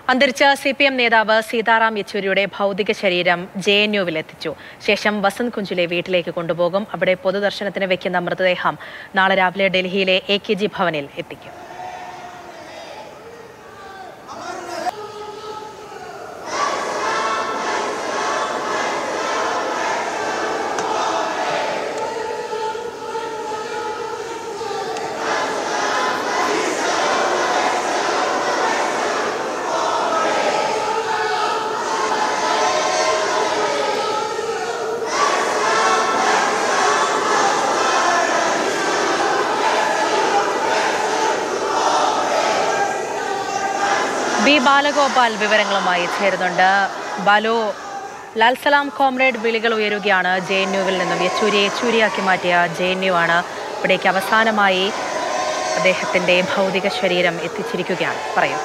അന്തരിച്ച C P M നേതാവ് സീതാറാം യെച്ചൂരിയുടെ ഭൗതിക ശരീരം ജെ എൻ യുവിലെത്തിച്ചു ശേഷം വസന്ത് കുഞ്ചിലെ വീട്ടിലേക്ക് കൊണ്ടുപോകും അവിടെ പൊതുദർശനത്തിന് വെക്കുന്ന മൃതദേഹം നാളെ രാവിലെ ഡൽഹിയിലെ എ കെ ജി ഭവനിൽ എത്തിക്കും ബി ബാലഗോപാൽ വിവരങ്ങളുമായി ചേരുന്നുണ്ട് ബാലു ലാൽസലാം കോമ്രേഡ് വിളികൾ ഉയരുകയാണ് ജെ എൻ യുവിൽ നിന്നും യെച്ചൂരിയെ യെച്ചൂരിയാക്കി മാറ്റിയ ജെ എൻ യു ആണ് ഇവിടേക്ക് അവസാനമായി അദ്ദേഹത്തിന്റെ ഭൗതിക ശരീരം എത്തിച്ചിരിക്കുകയാണ് പറയൂ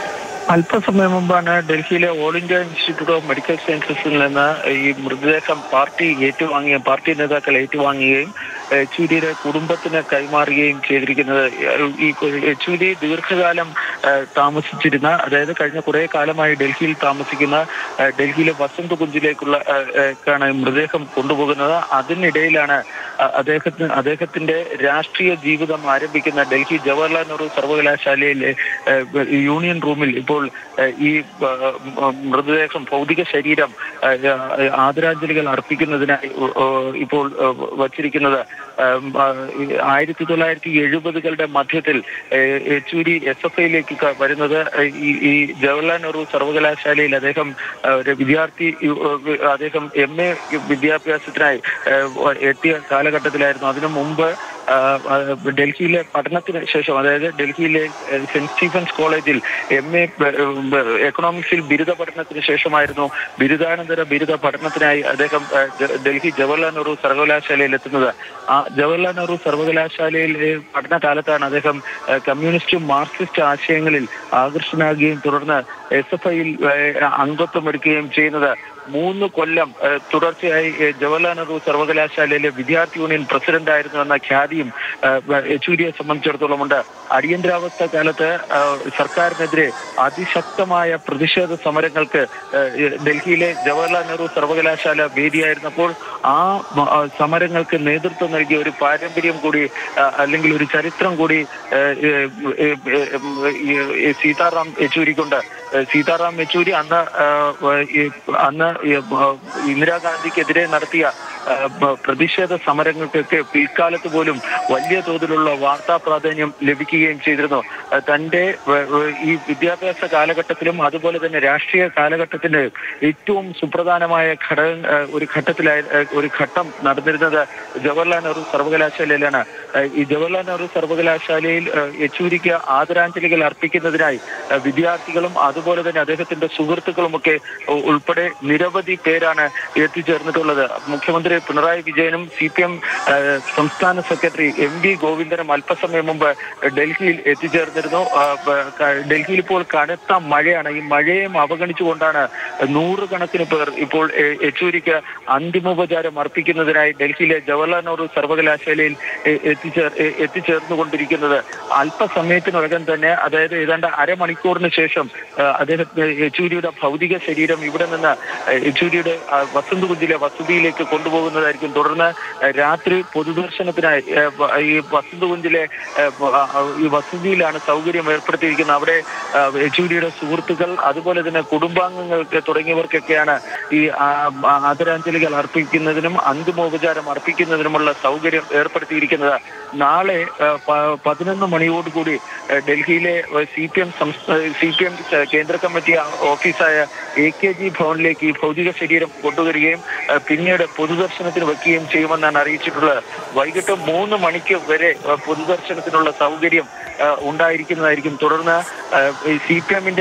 അല്പസമയം മുമ്പാണ് ഡൽഹിയിലെ all India institute of medical സയൻസസിൽ നിന്ന് ഈ മൃതദേഹം പാർട്ടി ഏറ്റുവാങ്ങുകയും പാർട്ടി നേതാക്കൾ ഏറ്റുവാങ്ങുകയും യെച്ചൂരിയുടെ കുടുംബത്തിന് കൈമാറുകയും ചെയ്തിരിക്കുന്നത് ഈ യെച്ചൂരി ദീർഘകാലം ഏഹ്, താമസിച്ചിരുന്ന അതായത് കഴിഞ്ഞ കുറെ കാലമായി ഡൽഹിയിൽ താമസിക്കുന്ന ഏഹ്, ഡൽഹിയിലെ വസന്ത് കുഞ്ചിലേക്കുള്ള ഏഹ്, ഏഹ്, ക്കാണ് മൃതദേഹം കൊണ്ടുപോകുന്നത് അതിനിടയിലാണ് അ- അദ്ദേഹത്തിന് അദ്ദേഹത്തിന്റെ രാഷ്ട്രീയ ജീവിതം ആരംഭിക്കുന്ന ഡൽഹി ജവഹർലാൽ നെഹ്റു സർവകലാശാലയിലെ ഏഹ്, യൂണിയൻ റൂമിൽ ഇപ്പോൾ ഏഹ്, ഈ ഏഹ്, മൃതദേഹം ഭൗതിക ശരീരം ഏഹ്, ആദരാഞ്ജലികൾ അർപ്പിക്കുന്നതിനായി ഉ- ഉ- ഇപ്പോൾ ഏഹ്, വച്ചിരിക്കുന്നത് ഏഹ്, ഈ ആയിരത്തി തൊള്ളായിരത്തി എഴുപതുകളുടെ മധ്യത്തിൽ ഏഹ്, യെച്ചൂരി എസ് എഫ് ഐയിലേക്ക് വരുന്നത് ഈ ഈ ജവഹർലാൽ നെഹ്റു സർവകലാശാലയിൽ അദ്ദേഹം ഏഹ്, ഒരു വിദ്യാർത്ഥി ഏഹ്, അദ്ദേഹം എം എ വിദ്യാഭ്യാസത്തിനായി ഏഹ്, എത്തിയ കാലഘട്ടത്തിലായിരുന്നു അതിനു മുമ്പ് ആഹ്, ആഹ്, ഡൽഹിയിലെ പഠനത്തിന് ശേഷം അതായത് ഡൽഹിയിലെ ഏഹ്, സെന്റ് സ്റ്റീഫൻസ് കോളേജിൽ എം എ എക്കണോമിക്സിൽ ബിരുദ പഠനത്തിന് ശേഷമായിരുന്നു ബിരുദാനന്തര ബിരുദ പഠനത്തിനായി അദ്ദേഹം ഏഹ്, ജ- ഡൽഹി ജവഹർലാൽ നെഹ്റു സർവകലാശാലയിൽ എത്തുന്നത് ആ ജവഹർലാൽ നെഹ്റു സർവകലാശാലയിലെ പഠനകാലത്താണ് അദ്ദേഹം ഏഹ്, കമ്മ്യൂണിസ്റ്റ് മാർക്സിസ്റ്റ് ആശയങ്ങളിൽ ആകർഷനാകുകയും തുടർന്ന് എസ് എഫ് ഐയിൽ അംഗത്വം എടുക്കുകയും ചെയ്യുന്നത് മൂന്ന് കൊല്ലം ഏഹ്, തുടർച്ചയായി ഏഹ്, ജവഹർലാൽ നെഹ്റു സർവകലാശാലയിലെ വിദ്യാർത്ഥി യൂണിയൻ പ്രസിഡന്റ് ആയിരുന്നു എന്ന ഖ്യാതിയും ഏഹ്, യെച്ചൂരിയെ സംബന്ധിച്ചിടത്തോളം ഉണ്ട് അടിയന്തരാവസ്ഥ കാലത്ത് ഏഹ്, സർക്കാരിനെതിരെ അതിശക്തമായ പ്രതിഷേധ സമരങ്ങൾക്ക് ഏഹ്, ഡൽഹിയിലെ ജവഹർലാൽ നെഹ്റു സർവകലാശാല വേദിയായിരുന്നപ്പോൾ ആ മ- ആ സമരങ്ങൾക്ക് നേതൃത്വം നൽകിയ ഒരു പാരമ്പര്യം കൂടി ആ, അല്ലെങ്കിൽ ഒരു ചരിത്രം കൂടി ഏഹ്, ഏഹ്, ഏഹ്, ഏഹ്, ഏഹ്, സീതാറാം യെച്ചൂരിക്കുണ്ട് ഏഹ്, സീതാറാം യെച്ചൂരി അന്ന് ഏഹ്, ഈ അന്ന് ഈ, ഏഹ്, ഇന്ദിരാഗാന്ധിക്കെതിരെ നടത്തിയ ഏഹ്, പ- പ്രതിഷേധ സമരങ്ങൾക്കൊക്കെ പിൽക്കാലത്ത് പോലും വലിയ തോതിലുള്ള വാർത്താ പ്രാധാന്യം ലഭിക്കുകയും ചെയ്തിരുന്നു ഏഹ്, തന്റെ ഏഹ്, ഏഹ്, ഈ വിദ്യാഭ്യാസ കാലഘട്ടത്തിലും അതുപോലെ തന്നെ രാഷ്ട്രീയ കാലഘട്ടത്തിന്റെ ഏറ്റവും സുപ്രധാനമായ ഘടക ഏഹ്, ഒരു ഘട്ടത്തിലായി ഏഹ്, ഒരു ഘട്ടം നടന്നിരുന്നത് ജവഹർലാൽ നെഹ്റു സർവകലാശാലയിലാണ് ഏഹ്, ഈ ജവഹർലാൽ നെഹ്റു സർവകലാശാലയിൽ ഏഹ്, യെച്ചൂരിക്ക് ആദരാഞ്ജലികൾ അർപ്പിക്കുന്നതിനായി ഏഹ്, വിദ്യാർത്ഥികളും അതുപോലെ തന്നെ അദ്ദേഹത്തിന്റെ സുഹൃത്തുക്കളുമൊക്കെ ഉ- ഉൾപ്പെടെ നിരവധി പേരാണ് എത്തിച്ചേർന്നിട്ടുള്ളത് മുഖ്യമന്ത്രി പിണറായി വിജയനും സി പി എം സംസ്ഥാന സെക്രട്ടറി എം വി ഗോവിന്ദനും അല്പസമയം മുമ്പ് ഡൽഹിയിൽ എത്തിച്ചേർന്നിരുന്നു ആ, പ- ക- ഡൽഹിയിൽ ഇപ്പോൾ കനത്ത മഴയാണ് ഈ മഴയും അവഗണിച്ചുകൊണ്ടാണ് നൂറുകണക്കിന് പേർ ഇപ്പോൾ എ- യെച്ചൂരിക്ക് അന്തിമോപചാരം അർപ്പിക്കുന്നതിനായി ഡൽഹിയിലെ ജവഹർലാൽ നെഹ്റു സർവകലാശാലയിൽ എ- എത്തിച്ചേർ എ- എത്തിച്ചേർന്നുകൊണ്ടിരിക്കുന്നത് അല്പസമയത്തിനകം തന്നെ അതായത് ഏതാണ്ട് അരമണിക്കൂറിന് ശേഷം ആ, അദ്ദേഹത്തിന് യെച്ചൂരിയുടെ ഭൗതിക ശരീരം ഇവിടെ നിന്ന് ആ, യെച്ചൂരിയുടെ ആ, വസന്ത് കുഞ്ചിലെ വസതിയിലേക്ക് കൊണ്ടുപോകുന്നതായിരിക്കും തുടർന്ന് ആ, രാത്രി പൊതുദർശനത്തിനായി ആ, വ- ഈ വസന്ത് കുഞ്ചിലെ ആ, വ- ആ, ഈ വസതിയിലാണ് സൗകര്യം ഏർപ്പെടുത്തിയിരിക്കുന്നത് അവിടെ ആ, യെച്ചൂരിയുടെ സുഹൃത്തുക്കൾ അതുപോലെ തന്നെ കുടുംബാംഗങ്ങൾക്ക് തുടങ്ങിയവർക്കൊക്കെയാണ് ഈ ആ, ആ, ആദരാഞ്ജലികൾ അർപ്പിക്കുന്നതിനും അന്തിമോപചാരം അർപ്പിക്കുന്നതിനുമുള്ള സൗകര്യം ഏർപ്പെടുത്തിയിരിക്കുന്നത് നാളെ ആ, പ- പതിനൊന്ന് മണിയോടുകൂടി ആ, ഡൽഹിയിലെ C P M C P M കേന്ദ്ര കമ്മിറ്റി ഓഫീസായ എ കെ ജി ഭവനിലേക്ക് ഈ ഭൗതിക ശരീരം കൊണ്ടുവരികയും ആ, പിന്നീട് പൊതുദർശനത്തിന് വെക്കുകയും ചെയ്യുമെന്നാണ് അറിയിച്ചിട്ടുള്ളത് വൈകിട്ട് മൂന്ന് മണിക്ക് വരെ ആ, പൊതുദർശനത്തിനുള്ള സൗകര്യം ആ, ഉണ്ടായിരിക്കുന്നതായിരിക്കും തുടർന്ന് സി പി എമ്മിന്റെ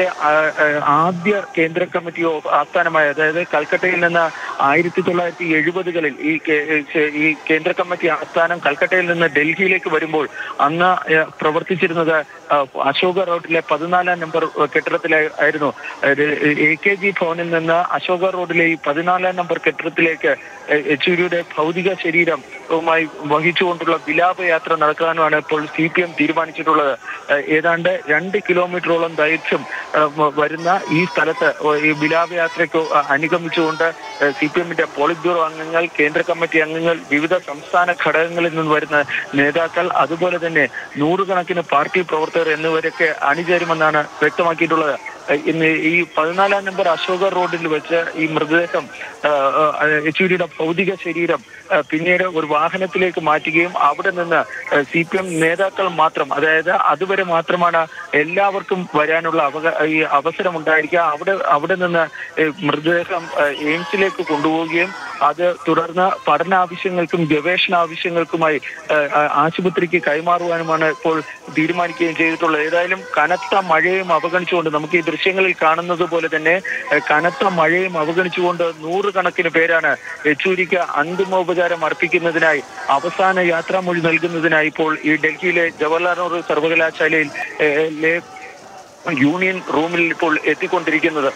ആദ്യ കേന്ദ്ര കമ്മിറ്റി ഓഫ് ആസ്ഥാനമായ അതായത് കൽക്കട്ടയിൽ നിന്ന് ആയിരത്തി തൊള്ളായിരത്തി എഴുപതുകളിൽ ഈ കേ- ഏഹ് ഈ കേന്ദ്ര കമ്മിറ്റി ആസ്ഥാനം കൽക്കട്ടയിൽ നിന്ന് ഡൽഹിയിലേക്ക് വരുമ്പോൾ അന്ന് ഏഹ് പ്രവർത്തിച്ചിരുന്നത് ആ, അശോക റോഡിലെ പതിനാലാം നമ്പർ കെട്ടിടത്തിലായിരുന്നു എ കെ ജി ഭവനിൽ നിന്ന് അശോക റോഡിലെ ഈ പതിനാലാം നമ്പർ കെട്ടിടത്തിലേക്ക് ഏഹ് യെച്ചൂരിയുടെ ഭൗതിക ശരീരം മായി വഹിച്ചുകൊണ്ടുള്ള വിലാപയാത്ര നടക്കാനുമാണ് ഇപ്പോൾ സി പി എം തീരുമാനിച്ചിട്ടുള്ളത് ഏഹ് ഏതാണ്ട് രണ്ട് കിലോമീറ്ററോളം ദൈർഘ്യം ഏഹ് വ- വരുന്ന ഈ സ്ഥലത്ത് ഈ വിലാപയാത്രയ്ക്ക് അനുഗമിച്ചുകൊണ്ട് സി പി എമ്മിന്റെ പോളിറ്റ് ബ്യൂറോ അംഗങ്ങൾ കേന്ദ്ര കമ്മിറ്റി അംഗങ്ങൾ വിവിധ സംസ്ഥാന ഘടകങ്ങളിൽ നിന്ന് വരുന്ന നേതാക്കൾ അതുപോലെ തന്നെ നൂറുകണക്കിന് പാർട്ടി പ്രവർത്തകർ എന്നിവരൊക്കെ അണിചേരുമെന്നാണ് വ്യക്തമാക്കിയിട്ടുള്ളത് ഏഹ് ഇന്ന് ഈ പതിനാലാം നമ്പർ അശോക റോഡിൽ വെച്ച് ഈ മൃതദേഹം ഏഹ്, ഏഹ്, യെച്ചൂരിയുടെ ഭൗതിക ശരീരം ഏഹ്, പിന്നീട് ഒരു വാഹനത്തിലേക്ക് മാറ്റുകയും അവിടെ നിന്ന് സി പി എം നേതാക്കൾ മാത്രം അതായത് അതുവരെ മാത്രമാണ് എല്ലാവർക്കും വരാനുള്ള അവക ഈ അവസരം ഉണ്ടായിരിക്കുക അവിടെ അവിടെ നിന്ന് ഏഹ്, മൃതദേഹം ഏഹ്, എയിംസിലേക്ക് കൊണ്ടുപോവുകയും അത് തുടർന്ന് പഠന ആവശ്യങ്ങൾക്കും ഗവേഷണ ആവശ്യങ്ങൾക്കുമായി ഏഹ്, ആ- ആശുപത്രിക്ക് കൈമാറുവാനുമാണ് ഇപ്പോൾ തീരുമാനിക്കുകയും ചെയ്തിട്ടുള്ളത് ഏതായാലും കനത്ത മഴയും അവഗണിച്ചുകൊണ്ട് നമുക്ക് ഈ ദൃശ്യങ്ങളിൽ കാണുന്നത് പോലെ തന്നെ ഏഹ്, കനത്ത മഴയും അവഗണിച്ചുകൊണ്ട് നൂറുകണക്കിന് പേരാണ് യെച്ചൂരിക്ക് അന്തിമോപചാരം അർപ്പിക്കുന്നതിനായി അവസാന യാത്രാമൊഴി നൽകുന്നതിനായി ഇപ്പോൾ ഈ ഡൽഹിയിലെ ജവഹർലാൽ നെഹ്റു സർവകലാശാലയിൽ ഏഹ്, ലെ യൂണിയൻ റൂമിൽ ഇപ്പോൾ എത്തിക്കൊണ്ടിരിക്കുന്നത്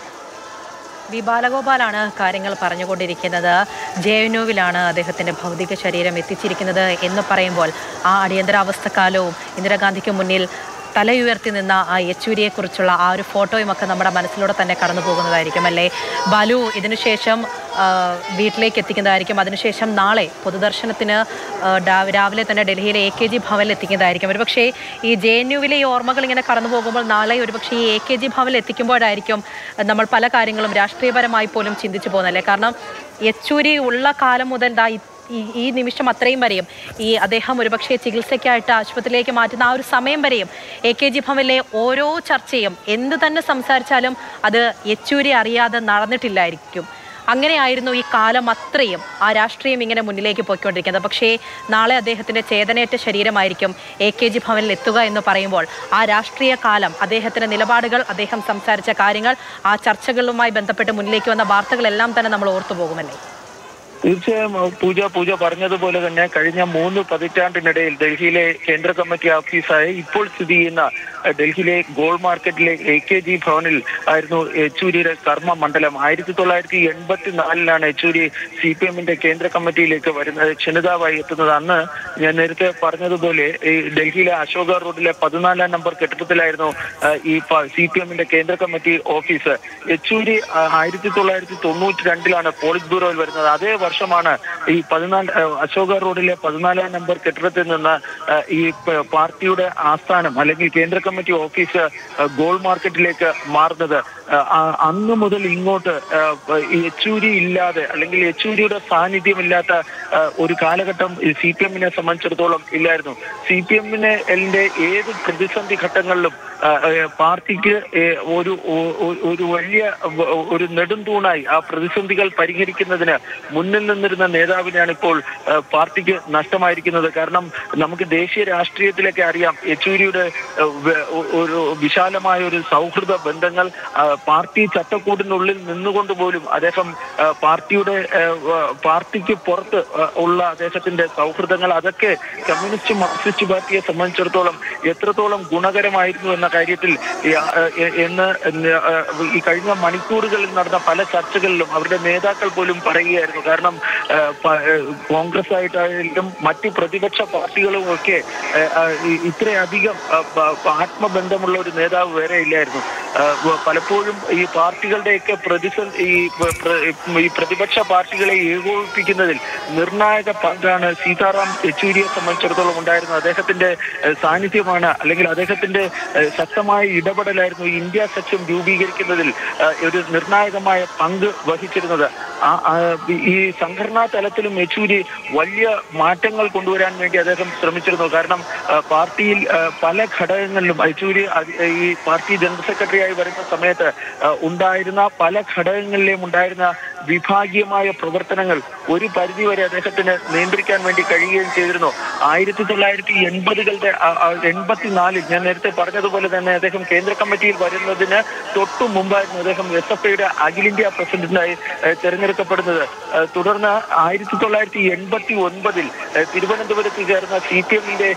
വി ബാലഗോപാലാണ് കാര്യങ്ങൾ പറഞ്ഞുകൊണ്ടിരിക്കുന്നത് ജെ എൻ യുവിലാണ് അദ്ദേഹത്തിന്റെ ഭൗതിക ശരീരം എത്തിച്ചിരിക്കുന്നത് എന്ന് പറയുമ്പോൾ ആ അടിയന്തരാവസ്ഥക്കാലവും ഇന്ദിരാഗാന്ധിക്ക് മുന്നിൽ തലയുയർത്തി നിന്ന ആ യെച്ചൂരിയെക്കുറിച്ചുള്ള ആ ഒരു ഫോട്ടോയും ഒക്കെ നമ്മുടെ മനസ്സിലൂടെ തന്നെ കടന്നു പോകുന്നതായിരിക്കും അല്ലേ ബാലു ഇതിനുശേഷം ആ, വീട്ടിലേക്ക് എത്തിക്കുന്നതായിരിക്കും അതിനുശേഷം നാളെ പൊതുദർശനത്തിന് ആ, ഡാ- രാവിലെ തന്നെ ഡൽഹിയിലെ എ കെ ജി ഭവനിൽ എത്തിക്കുന്നതായിരിക്കും ഒരുപക്ഷേ ഈ ജെ എൻ യുവിലെ ഈ ഓർമ്മകൾ ഇങ്ങനെ കടന്നു പോകുമ്പോൾ നാളെ ഒരുപക്ഷേ ഈ എ കെ ജി ഭവനിൽ എത്തിക്കുമ്പോഴായിരിക്കും നമ്മൾ പല കാര്യങ്ങളും രാഷ്ട്രീയപരമായി പോലും ചിന്തിച്ചു പോകുന്നല്ലേ കാരണം യെച്ചൂരി ഉള്ള കാലം മുതൽ ദാ ഈ- ഈ ഈ നിമിഷം അത്രയും വരെയും ഈ അദ്ദേഹം ഒരുപക്ഷെ ചികിത്സയ്ക്കായിട്ട് ആശുപത്രിയിലേക്ക് മാറ്റുന്ന ആ ഒരു സമയം വരെയും എ കെ ജി ഭവനിലെ ഓരോ ചർച്ചയും എന്ത് തന്നെ സംസാരിച്ചാലും അത് യെച്ചൂരി അറിയാതെ നടന്നിട്ടില്ലായിരിക്കും അങ്ങനെയായിരുന്നു ഈ കാലം അത്രയും ആ രാഷ്ട്രീയം ഇങ്ങനെ മുന്നിലേക്ക് പോയിക്കൊണ്ടിരിക്കുന്നത് പക്ഷേ നാളെ അദ്ദേഹത്തിന്റെ ചേതനയേറ്റ ശരീരമായിരിക്കും എ കെ ജി ഭവനിൽ എത്തുക എന്ന് പറയുമ്പോൾ ആ രാഷ്ട്രീയ കാലം അദ്ദേഹത്തിന്റെ നിലപാടുകൾ അദ്ദേഹം സംസാരിച്ച കാര്യങ്ങൾ ആ ചർച്ചകളുമായി ബന്ധപ്പെട്ട് മുന്നിലേക്ക് വന്ന വാർത്തകളെല്ലാം തന്നെ നമ്മൾ ഓർത്തു പോകുമല്ലേ തീർച്ചയായും അഹ് പൂജ പൂജ പറഞ്ഞതുപോലെ തന്നെ കഴിഞ്ഞ മൂന്ന് പതിറ്റാണ്ടിനിടയിൽ ഡൽഹിയിലെ കേന്ദ്ര കമ്മിറ്റി ഓഫീസായ ഇപ്പോൾ സ്ഥിതി ചെയ്യുന്ന അഹ് ഡൽഹിയിലെ ഗോൾ മാർക്കറ്റിലെ എ കെ ജി ഭവനിൽ ആയിരുന്നു യെച്ചൂരിയുടെ കർമ്മ മണ്ഡലം ആയിരത്തി തൊള്ളായിരത്തി എൺപത്തി നാലിലാണ് യെച്ചൂരി സി പി എമ്മിന്റെ കേന്ദ്ര കമ്മിറ്റിയിലേക്ക് വരുന്നത് ക്ഷണിതാവായി എത്തുന്നത് അന്ന് ഞാൻ നേരത്തെ പറഞ്ഞതുപോലെ ഈ ഡൽഹിയിലെ അശോക റോഡിലെ പതിനാലാം നമ്പർ കെട്ടിടത്തിലായിരുന്നു അഹ് ഈ സി പി എമ്മിന്റെ കേന്ദ്ര കമ്മിറ്റി ഓഫീസ് യെച്ചൂരി അഹ് ആയിരത്തി തൊള്ളായിരത്തി തൊണ്ണൂറ്റി രണ്ടിലാണ് പോളിറ്റ് ബ്യൂറോയിൽ വരുന്നത് അതേ വർഷമാണ് ഈ പതിനാല് അഹ് അശോക റോഡിലെ പതിനാലാം നമ്പർ കെട്ടിടത്തിൽ നിന്ന് അഹ് ഈ പ- പാർട്ടിയുടെ ആസ്ഥാനം അല്ലെങ്കിൽ കേന്ദ്ര കമ്മിറ്റി ഓഫീസ് അഹ് ഗോൾ മാർക്കറ്റിലേക്ക് മാറുന്നത് അഹ് ആ- അന്ന് മുതൽ ഇങ്ങോട്ട് അഹ് ഈ യെച്ചൂരി ഇല്ലാതെ അല്ലെങ്കിൽ യെച്ചൂരിയുടെ സാന്നിധ്യമില്ലാത്ത അഹ് ഒരു കാലഘട്ടം സി പി എമ്മിനെ സംബന്ധിച്ചിടത്തോളം ഇല്ലായിരുന്നു സി പി എമ്മിനെ ഏത് പ്രതിസന്ധി ഘട്ടങ്ങളിലും അഹ് അഹ് പാർട്ടിക്ക് ഏഹ് ഒരു ഒ- ഒ- ഒരു വലിയ വ- ഒരു നെടുംതൂണായി ആ പ്രതിസന്ധികൾ പരിഹരിക്കുന്നതിന് മുന്നിൽ നിന്നിരുന്ന നേതാവിനെയാണ് ഇപ്പോൾ അഹ് പാർട്ടിക്ക് നഷ്ടമായിരിക്കുന്നത് കാരണം നമുക്ക് ദേശീയ രാഷ്ട്രീയത്തിലൊക്കെ അറിയാം യെച്ചൂരിയുടെ അഹ് വ- ഒ- ഒരു വിശാലമായ ഒരു സൗഹൃദ ബന്ധങ്ങൾ അഹ് പാർട്ടി ചട്ടക്കൂടിനുള്ളിൽ നിന്നുകൊണ്ട് പോലും അദ്ദേഹം അഹ് പാർട്ടിയുടെ അഹ് വ- പാർട്ടിക്ക് പുറത്ത് അഹ് ഉള്ള അദ്ദേഹത്തിന്റെ സൗഹൃദങ്ങൾ അതൊക്കെ കമ്മ്യൂണിസ്റ്റ് മാർക്സിസ്റ്റ് പാർട്ടിയെ സംബന്ധിച്ചിടത്തോളം എത്രത്തോളം ഗുണകരമായിരുന്നു എന്ന കാര്യത്തിൽ ഈ, അഹ് എ- എന്ന് അഹ് ഈ കഴിഞ്ഞ മണിക്കൂറുകളിൽ നടന്ന പല ചർച്ചകളിലും അവരുടെ നേതാക്കൾ പോലും പറയുകയായിരുന്നു കാരണം അഹ് പ- അഹ് കോൺഗ്രസ് ആയിട്ടായാലും മറ്റ് പ്രതിപക്ഷ പാർട്ടികളും ഒക്കെ അഹ് അഹ് ഈ- ഇത്രയധികം അഹ് പ- പ- ആത്മബന്ധമുള്ള ഒരു നേതാവ് വേറെ ഇല്ലായിരുന്നു അഹ് വ- പലപ്പോഴും ഈ പാർട്ടികളുടെയൊക്കെ പ്രതിസന്ധി ഈ പ്ര- പ്ര- ഈ പ്രതിപക്ഷ പാർട്ടികളെ ഏകോപിപ്പിക്കുന്നതിൽ നിർണായക പങ്കാണ് സീതാറാം യെച്ചൂരിയെ സംബന്ധിച്ചിടത്തോളം ഉണ്ടായിരുന്നത് അദ്ദേഹത്തിന്റെ അഹ് സാന്നിധ്യമാണ് അല്ലെങ്കിൽ അദ്ദേഹത്തിന്റെ അഹ് ശക്തമായ ഇടപെടലായിരുന്നു ഇന്ത്യ സഖ്യം രൂപീകരിക്കുന്നതിൽ അഹ് ഒരു നിർണായകമായ പങ്ക് വഹിച്ചിരുന്നത് ആ- ആ ഈ സംഘടനാ തലത്തിലും യെച്ചൂരി വലിയ മാറ്റങ്ങൾ കൊണ്ടുവരാൻ വേണ്ടി അദ്ദേഹം ശ്രമിച്ചിരുന്നു കാരണം അഹ് പാർട്ടിയിൽ അഹ് പല ഘടകങ്ങളിലും യെച്ചൂരി അതി- ഈ പാർട്ടി ജനറൽ സെക്രട്ടറിയായി വരുന്ന സമയത്ത് അഹ് ഉണ്ടായിരുന്ന പല ഘടകങ്ങളിലെയും ഉണ്ടായിരുന്ന വിഭാഗീയമായ പ്രവർത്തനങ്ങൾ ഒരു പരിധിവരെ അദ്ദേഹത്തിന് നിയന്ത്രിക്കാൻ വേണ്ടി കഴിയുകയും ചെയ്തിരുന്നു ആയിരത്തി തൊള്ളായിരത്തി എൺപതുകളുടെ എൺപത്തിനാലിൽ ഞാൻ നേരത്തെ പറഞ്ഞതുപോലെ തന്നെ അദ്ദേഹം കേന്ദ്ര കമ്മിറ്റിയിൽ വരുന്നതിന് തൊട്ടു മുമ്പായിരുന്നു അദ്ദേഹം എസ് എഫ് ഐയുടെ അഖിലേന്ത്യാ പ്രസിഡന്റായി ഏഹ്, തെരഞ്ഞെടുക്കപ്പെടുന്നത് ഏഹ്, തുടർന്ന് ആയിരത്തി തൊള്ളായിരത്തി എൺപത്തി ഒൻപതിൽ ഏഹ്, തിരുവനന്തപുരത്ത് ചേർന്ന സി പി എമ്മിന്റെ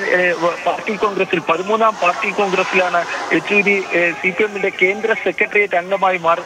പാർട്ടി കോൺഗ്രസിൽ പതിമൂന്നാം പാർട്ടി കോൺഗ്രസിലാണ് യെച്ചൂരി സി പി എമ്മിന്റെ കേന്ദ്ര സെക്രട്ടേറിയറ്റ് അംഗമായി മാറുന്നത്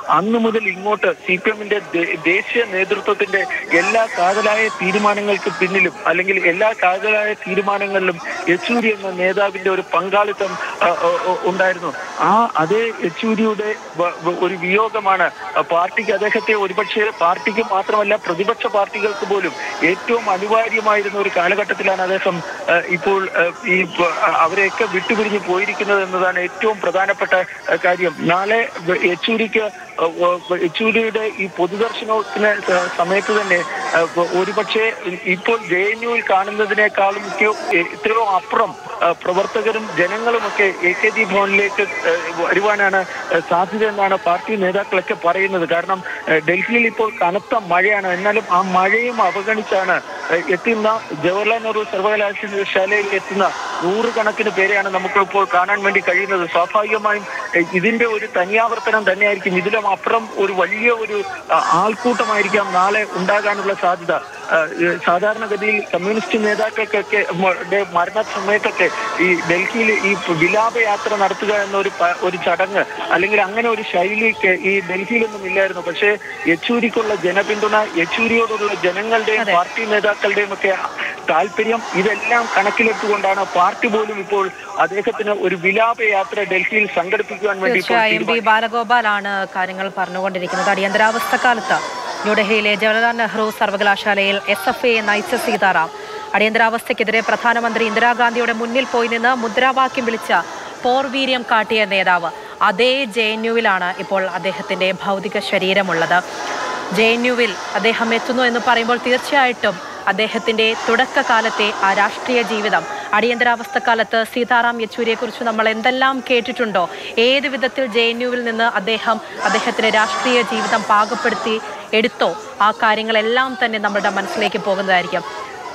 അന്നു മുതൽ ഇങ്ങോട്ട് സി പി എമ്മിന്റെ ദേശീയ നേതൃത്വത്തിന്റെ എല്ലാ കാതലായ തീരുമാനങ്ങൾക്ക് പിന്നിലും അല്ലെങ്കിൽ എല്ലാ കാതലായ തീരുമാനങ്ങളിലും യെച്ചൂരി എന്ന നേതാവിന്റെ ഒരു പങ്കാളിത്തം ആ, ആ, ആ, ഉണ്ടായിരുന്നു ആ അതേ യെച്ചൂരിയുടെ വ- വ- ഒരു വിയോഗമാണ് പാർട്ടിക്ക് അദ്ദേഹത്തെ ഒരുപക്ഷെ പാർട്ടിക്ക് മാത്രമല്ല പ്രതിപക്ഷ പാർട്ടികൾക്ക് പോലും ഏറ്റവും അനിവാര്യമായിരുന്ന ഒരു കാലഘട്ടത്തിലാണ് അദ്ദേഹം ആ, ഇപ്പോൾ ആ, ഈ പ- അവരെയൊക്കെ വിട്ടുപിരിഞ്ഞ് പോയിരിക്കുന്നത് എന്നതാണ് ഏറ്റവും പ്രധാനപ്പെട്ട ആ, കാര്യം നാളെ വ- യെച്ചൂരിക്ക് ആ, വ- യെച്ചൂരിയുടെ ഈ പൊതുദർശനത്തിന് സ- സമയത്ത് തന്നെ ആ, വ- ഒരുപക്ഷെ ഇപ്പോൾ ജെ എൻ യുവിൽ കാണുന്നതിനേക്കാളും ഒക്കെ എത്രയോ അപ്പുറം ആ, പ്രവർത്തകരും ജനങ്ങളുമൊക്കെ എ കെ ജി ഭവനിലേക്ക് ആ, വരുവാനാണ് ആ, സാധ്യത എന്നാണ് പാർട്ടി നേതാക്കളൊക്കെ പറയുന്നത് കാരണം ആ, ഡൽഹിയിൽ ഇപ്പോൾ കനത്ത മഴയാണ് എന്നാലും ആ മഴയും അവഗണിച്ചാണ് ആ, എത്തുന്ന ജവഹർലാൽ നെഹ്റു സർവകലാശാലയിൽ എത്തുന്ന നൂറുകണക്കിന് പേരെയാണ് നമുക്ക് ഇപ്പോൾ കാണാൻ വേണ്ടി കഴിയുന്നത് സ്വാഭാവികമായും ആ, ഇതിന്റെ ഒരു തനിയാവർത്തനം തന്നെയായിരിക്കും ഇതിലും അപ്പുറം ഒരു വലിയ ഒരു ആ, ആൾക്കൂട്ടമായിരിക്കാം നാളെ ഉണ്ടാകാനുള്ള സാധ്യത ആ, ഈ സാധാരണഗതിയിൽ കമ്മ്യൂണിസ്റ്റ് നേതാക്കൾക്കൊക്കെ മ- ടെ മരണ സമയത്തൊക്കെ ഈ ഡൽഹിയിൽ ഈ വിലാപയാത്ര നടത്തുക എന്ന ഒരു പ- ഒരു ചടങ്ങ് അല്ലെങ്കിൽ അങ്ങനെ ഒരു ശൈലിക്ക് ഈ ഡൽഹിയിലൊന്നും ഇല്ലായിരുന്നു പക്ഷേ യെച്ചൂരിക്കുള്ള ജനപിന്തുണ യെച്ചൂരിയോടുള്ള ജനങ്ങളുടെയും അതെ. പാർട്ടി നേതാക്കളുടെയും ഒക്കെ താല്പര്യം ഇതെല്ലാം കണക്കിലെടുത്തുകൊണ്ടാണ് പാർട്ടി പോലും ഇപ്പോൾ അദ്ദേഹത്തിന് ഒരു വിലാപയാത്ര ഡൽഹിയിൽ സംഘടിപ്പിക്കുവാൻ വേണ്ടി ഇപ്പോൾ തീർച്ചയായും പി ബാലഗോപാലാണ് കാര്യങ്ങൾ പറഞ്ഞുകൊണ്ടിരിക്കുന്നത് അടിയന്തരാവസ്ഥ കാലത്ത് ന്യൂഡൽഹിയിലെ ജവഹർലാൽ നെഹ്റു സർവകലാശാലയിൽ എസ് എഫ് എ നയിച്ച സീതാറാം അടിയന്തരാവസ്ഥയ്ക്കെതിരെ പ്രധാനമന്ത്രി ഇന്ദിരാഗാന്ധിയുടെ മുന്നിൽ പോയി നിന്ന് മുദ്രാവാക്യം വിളിച്ച പോർവീര്യം കാട്ടിയ നേതാവ് അതേ ജെ എൻ യുവിലാണ് ഇപ്പോൾ അദ്ദേഹത്തിന്റെ ഭൗതിക ശരീരമുള്ളത് ജെ എൻ യുവിൽ അദ്ദേഹം എത്തുന്നു എന്ന് പറയുമ്പോൾ തീർച്ചയായിട്ടും അദ്ദേഹത്തിന്റെ തുടക്കകാലത്തെ ആ രാഷ്ട്രീയ ജീവിതം അടിയന്തരാവസ്ഥ കാലത്ത് സീതാറാം യെച്ചൂരിയെ കുറിച്ച് നമ്മൾ എന്തെല്ലാം കേട്ടിട്ടുണ്ടോ ഏത് വിധത്തിൽ ജെ എൻ യുവിൽ നിന്ന് അദ്ദേഹം അദ്ദേഹത്തിന്റെ രാഷ്ട്രീയ ജീവിതം പാകപ്പെടുത്തി എടുത്തോ ആ കാര്യങ്ങളെല്ലാം തന്നെ നമ്മുടെ മനസ്സിലേക്ക് പോകുന്നതായിരിക്കും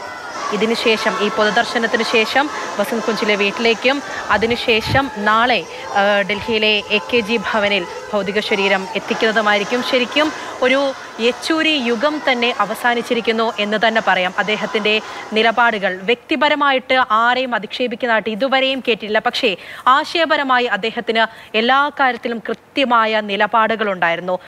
ഇതിനുശേഷം ഈ പൊതുദർശനത്തിന് ശേഷം വസന്ത് കുഞ്ചിലെ വീട്ടിലേക്കും അതിനുശേഷം നാളെ ആ, ഡൽഹിയിലെ എ കെ ജി ഭവനിൽ ഭൗതിക ശരീരം എത്തിക്കുന്നതുമായിരിക്കും ശരിക്കും ഒരു യെച്ചൂരി യുഗം തന്നെ അവസാനിച്ചിരിക്കുന്നു എന്ന് തന്നെ പറയാം അദ്ദേഹത്തിൻ്റെ നിലപാടുകൾ വ്യക്തിപരമായിട്ട് ആരെയും അധിക്ഷേപിക്കുന്നതായിട്ട് ഇതുവരെയും കേട്ടില്ല പക്ഷേ ആശയപരമായി അദ്ദേഹത്തിന് എല്ലാ കാര്യത്തിലും കൃത്യമായ നിലപാടുകളുണ്ടായിരുന്നു